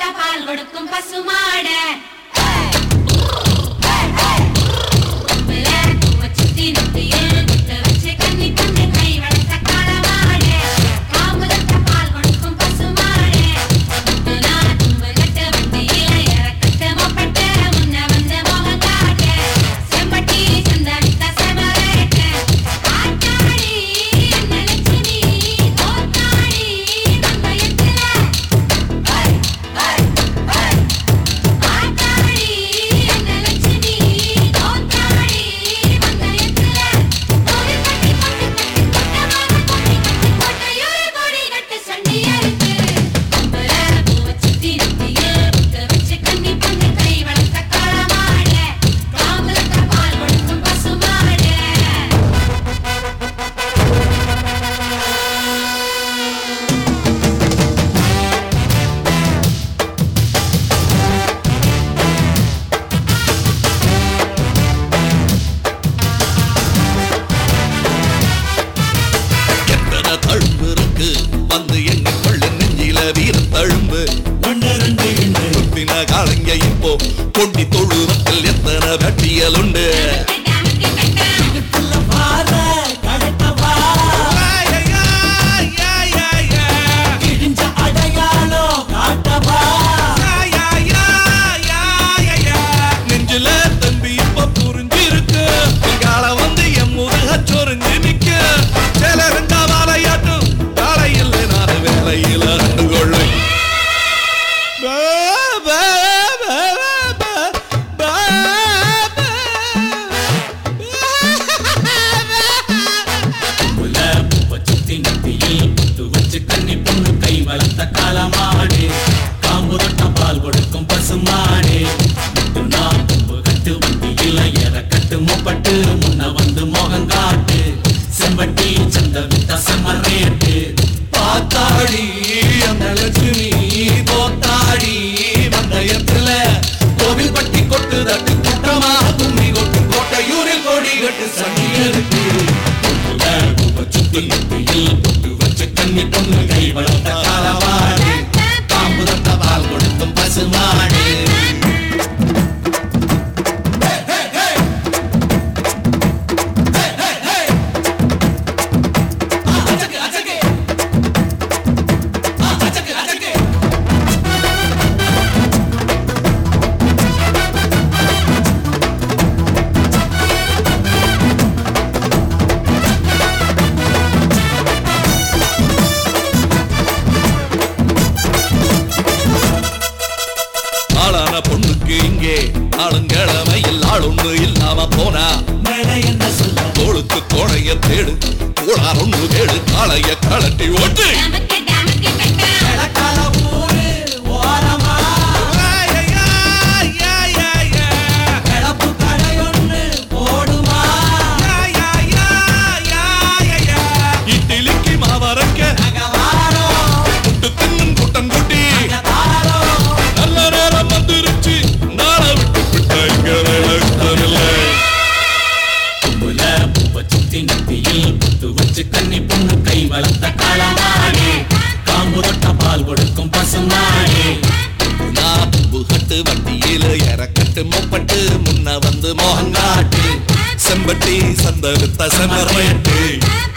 தொட்ட பால் கொடுக்கும் பசுமாடு கொம்புல பூவை சுத்தி நெத்தியில் முத்து வச்சு கன்னி பொண்ணு கை வளர்த்த காளமாடு. காம்பு தொட்ட பால் கொடுக்கும் பசுமாடு. முத்துனா தும்பு கட்டு வண்டியில இறக்கட்டு மொப்பட்டு முன்ன வந்து முகம் காட்டு. செம்பட்டி சந்தவித்த செமரேட்டு. ஆத்தாடி என்ன லட்சுமி, தோத்தாடி மங்கையத்துல. ஆத்தாடி என்ன லட்சுமி, தோத்தாடி மங்கையத்துல. கோடி கட்டி கொண்டு கட்டி கொட்டமான கொடி கட்டி கொட்டையூரு கொடி கட்டு சண்டியருக்கு. கொம்புல பூவை சுத்தி நெத்தியில் முத்து வச்சு கன்னி பொண்ணு கை வளர்த்த காளமாடு. காம்பு தொட்ட பால் கொடுக்கும் பசுமாடு எத்தனை தழும்பு இருக்கு வந்து எங்க கொள்ள நெஞ்சில வீர தழும்பு ஒன்று ரெண்டு எண்ணு குத்தின காலங்க இப்போ கொண்டி தொழுவத்தில் எத்தனை வெட்டியல் உண்டு இதுக்குள்ள பாரு கடத்தவா கிழிஞ்ச அடையாளம் காட்டவா நெஞ்சில தம்பி இப்ப புரிஞ்சிருக்கு கால வந்து என் முருக சொரிஞ்சு நிக்க சில ரெண்டா வாழையாட்டும் காலையில் நான் வேலையில கண்டு கொள்ளு புல பூவ சுத்தி நெத்தியில் புத்து வச்சு கன்னி பொண்ணு கை வளர்த்த காலமாடு காம்பு தொட்ட பால் கொடுக்கும் பசுமாடு முத்துனா தும்பு கட்டு வண்டியில எற கட்டு முப்பட்டு முன்ன வந்து மோகம் காட்டு செம்பட்டி சந்த வித்த செம்மரேட்டு பாத்தாடி அந்த லட்சுமி தோத்தாடி வந்தயத்துல கோவில் பட்டி கொட்டு தட்டு குற்றமா கும்மி கொட்டு கோட்டையூரில் கோடி கட்டு சண்டியருக்கு புல பூவ சுத்தி நெத்தியில் புத்து வச்சு கன்னி பொண்ணு கை வளர்த்த காலமாடு காம்பு தொட்ட பால் கொடுக்கும் பசுமாடு ஆளான பொண்ணுக்கு இங்கே ஆளுங்கிழமையில் ஆளொண்ணு இல்லாம போனா மேல என்ன சொல்ல தோளுக்கு கோடைய தேடு கோளார் ஒண்ணு தேடு காளைய கலட்டி ஓட்டு டமக்கு டமக்கு கட்டு கிழக்கால ஊரு ஓரமா கிளப்பு கடையொன்னு போடுமா இட்லிக்கு மாவரக்க நகவாரம் முட்டு தின்னும் கூட்டம் கூட்டி நகதாரம் நல்ல நேரம் வந்துருச்சு நாளை விட்டு விட்டாங்க வேலை புல பூவ சுத்தி நெத்தியில் புத்து வச்சு கன்னி பொண்ணு கை வளர்த்த காலமாடு காம்பு தொட்ட பால் கொடுக்கும் பசுமாடு நான் புகட்டு வண்டியில இறக்கட்டு மொப்பட்டு முன்ன வந்து மோகங்காட்டு செம்பட்டி சந்த வித்த செமரேட்டு